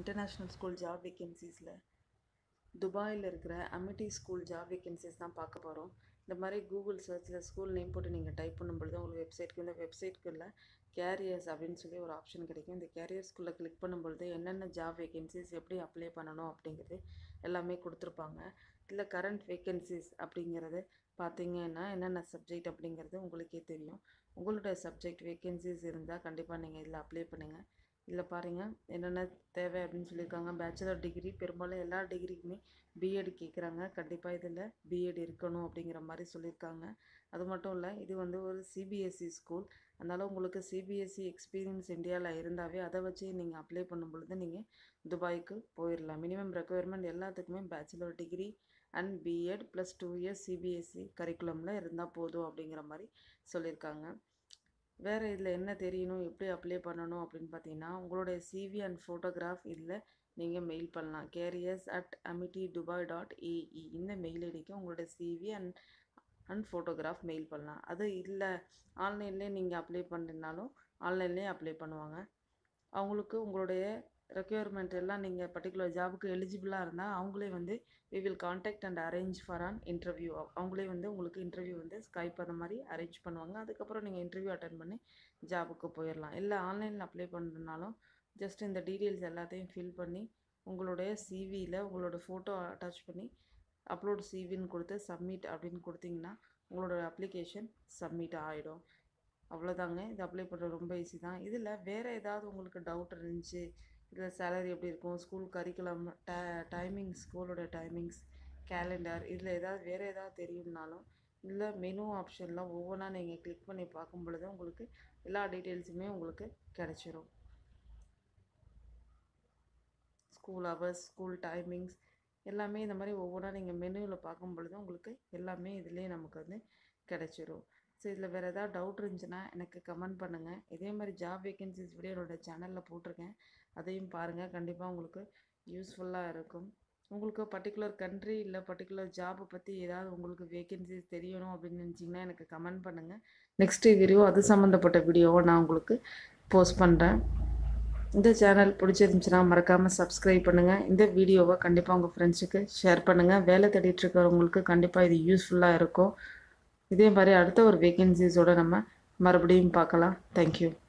international school job வேக்கன்சிஸில் துபாயில் இருக்கிற Amity school job vacancies தான் பார்க்க போகிறோம் இந்த மாதிரி கூகுள் சர்ச்சில் ஸ்கூல் நேம் போட்டு நீங்கள் டைப் பண்ணும்பொழுது உங்களுக்கு வெப்சைட்க்கு இந்த வெப்சைட்குள்ளே கேரியர்ஸ் அப்படின்னு சொல்லி ஒரு ஆப்ஷன் கிடைக்கும் இந்த கேரியர்ஸ்குள்ளே கிளிக் பண்ணும்பொழுது என்னென்ன ஜாப் வேக்கன்சிஸ் எப்படி அப்ளை பண்ணணும் அப்படிங்கிறது எல்லாமே கொடுத்துருப்பாங்க இல்லை கரண்ட் வேக்கன்சிஸ் அப்படிங்கிறது பார்த்தீங்கன்னா என்னென்ன சப்ஜெக்ட் அப்படிங்கிறது உங்களுக்கே தெரியும் உங்களுடைய சப்ஜெக்ட் வேக்கன்சிஸ் இருந்தால் கண்டிப்பாக நீங்கள் இதில் அப்ளை பண்ணுங்கள் இதில் பாருங்கள் என்னென்ன தேவை அப்படின்னு சொல்லியிருக்காங்க பேச்சுலர் டிகிரி பெரும்பாலும் எல்லா டிகிரிக்குமே பிஎட் கேட்குறாங்க கண்டிப்பாக இதில் பிஎட் இருக்கணும் அப்படிங்கிற மாதிரி சொல்லியிருக்காங்க அது மட்டும் இல்லை இது வந்து ஒரு சிபிஎஸ்சி ஸ்கூல் அதனால் உங்களுக்கு சிபிஎஸ்சி எக்ஸ்பீரியன்ஸ் இந்தியாவில் இருந்தாவே அதை வச்சு நீங்கள் அப்ளை பண்ணும் பொழுது நீங்கள் துபாய்க்கு போயிடலாம் மினிமம் ரெக்குயர்மெண்ட் எல்லாத்துக்குமே bachelor degree and B Ed plus two years CBSE கரிக்குலமில் இருந்தால் போதும் அப்படிங்கிற மாதிரி சொல்லியிருக்காங்க வேறு இதில் என்ன தெரியணும் எப்படி அப்ளை பண்ணணும் அப்படின்னு பார்த்தீங்கன்னா உங்களுடைய சிவி அண்ட் ஃபோட்டோகிராஃப் இதில் நீங்கள் மெயில் பண்ணலாம் careers at Amity Dubai dot A E இந்த மெயில் ஐடிக்கு உங்களுடைய CV and and photograph mail பண்ணலாம் அது இல்லை ஆன்லைன்லேயே நீங்கள் அப்ளை பண்ணுறதுனாலும் ஆன்லைன்லேயே அப்ளை பண்ணுவாங்க அவங்களுக்கு உங்களுடைய ரெக்யர்மெண்ட் எல்லாம் நீங்கள் பர்டிகுலர் ஜாபுக்கு எலிஜிபிளாக இருந்தால் அவங்களே வந்து we will contact and arrange for an interview அவங்களே வந்து உங்களுக்கு இன்டர்வியூ வந்து ஸ்கைப் அந்த மாதிரி அரேஞ்ச் பண்ணுவாங்க அதுக்கப்புறம் நீங்கள் இன்டர்வியூ அட்டன் பண்ணி ஜாபுக்கு போயிடலாம் இல்லை ஆன்லைனில் அப்ளை பண்ணுறதுனாலும் ஜஸ்ட் இந்த டீட்டெயில்ஸ் எல்லாத்தையும் ஃபில் பண்ணி உங்களுடைய சிவியில் உங்களோட ஃபோட்டோ அட்டாச் பண்ணி அப்லோட் சிவின்னு கொடுத்து சப்மிட் அப்படின்னு கொடுத்தீங்கன்னா உங்களோட அப்ளிகேஷன் சப்மிட் ஆகிடும் அவ்வளோதாங்க இது அப்ளை பண்ணுறது ரொம்ப ஈஸி தான் இதில் வேறு ஏதாவது உங்களுக்கு டவுட் இருந்துச்சு இதில் சேலரி எப்படி இருக்கும் ஸ்கூல் கரிக்குலம் ட டைமிங்ஸ் ஸ்கூலோட டைமிங்ஸ் கேலண்டர் இதில் ஏதாவது வேறு ஏதாவது தெரியும்னாலும் இல்லை மெனு ஆப்ஷனில் ஒவ்வொன்றா நீங்கள் கிளிக் பண்ணி பார்க்கும் பொழுது உங்களுக்கு எல்லா டீட்டெயில்ஸுமே உங்களுக்கு கிடச்சிரும் ஸ்கூல் ஹவர்ஸ் ஸ்கூல் டைமிங்ஸ் எல்லாமே இந்த மாதிரி ஒவ்வொன்றா நீங்கள் மெனுவில் பார்க்கும் பொழுது உங்களுக்கு எல்லாமே இதிலே நமக்கு வந்து கிடச்சிரும் ஸோ இதில் வேறு ஏதாவது டவுட் இருந்துச்சுன்னா எனக்கு கமெண்ட் பண்ணுங்கள் இதே மாதிரி ஜாப் வேக்கன்சிஸ் வீடியோ என்னோட சேனலில் போட்டிருக்கேன் அதையும் பாருங்கள் கண்டிப்பாக உங்களுக்கு யூஸ்ஃபுல்லாக இருக்கும் உங்களுக்கு பர்டிகுலர் கண்ட்ரி இல்லை பர்டிகுலர் ஜாபை பற்றி ஏதாவது உங்களுக்கு வேக்கன்சிஸ் தெரியணும் அப்படின்னு நினச்சிங்கன்னா எனக்கு கமெண்ட் பண்ணுங்கள் நெக்ஸ்ட்டு வீடியோ அது சம்மந்தப்பட்ட வீடியோவை நான் உங்களுக்கு போஸ்ட் பண்ணுறேன் இந்த சேனல் பிடிச்சிருந்துச்சுன்னா மறக்காமல் சப்ஸ்கிரைப் பண்ணுங்கள் இந்த வீடியோவை கண்டிப்பாக உங்கள் ஃப்ரெண்ட்ஸுக்கு ஷேர் பண்ணுங்கள் வேலை தேடிட்டு இருக்கிறவங்களுக்கு கண்டிப்பாக இது யூஸ்ஃபுல்லாக இருக்கும் இதே மாதிரி அடுத்த ஒரு வேக்கன்சிஸோடு நம்ம மறுபடியும் பார்க்கலாம் தேங்க்யூ